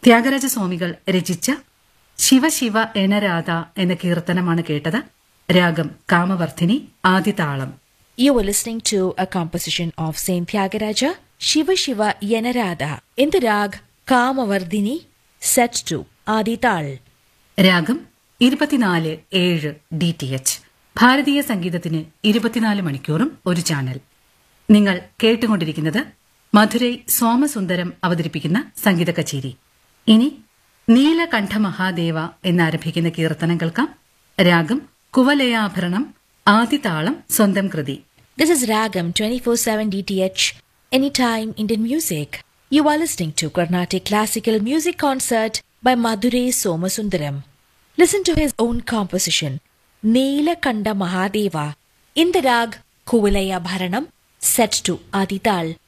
ത്യാഗരാജ സ്വാമികൾ രചിച്ച ശിവശിവ എനരാധ എന്ന കീർത്തനമാണ് കേട്ടത് രാഗം കാമവർദ്ധിനി ആദിതാളം You were listening to a composition of Saint Tyagaraja, Shiva Shiva Yanarada, in the rag Kamavardhini, set to Adital. രാഗം ഇരുപത്തിനാല് ഏഴ് ഡി ടി എച്ച് ഭാരതീയ സംഗീതത്തിന് ഇരുപത്തിനാല് മണിക്കൂറും ഒരു ചാനൽ നിങ്ങൾ കേട്ടുകൊണ്ടിരിക്കുന്നത് മധുരൈ സോമസുന്ദരം അവതരിപ്പിക്കുന്ന സംഗീത കച്ചേരി ഇനി നീലകണ്ഠ മഹാദേവ എന്നാരംഭിക്കുന്ന കീർത്തനം കേൾക്കാം രാഗം കുവലയാഭരണം ആദിതാളം സ്വന്തം കൃതി This is Ragam 24-7 DTH, Anytime Indian Music. You are listening to Carnatic Classical Music Concert by Madurai Somasundaram. Listen to his own composition, Neelakanda Mahadeva, in the rag Kuvalaya Bharanam, set to Adital.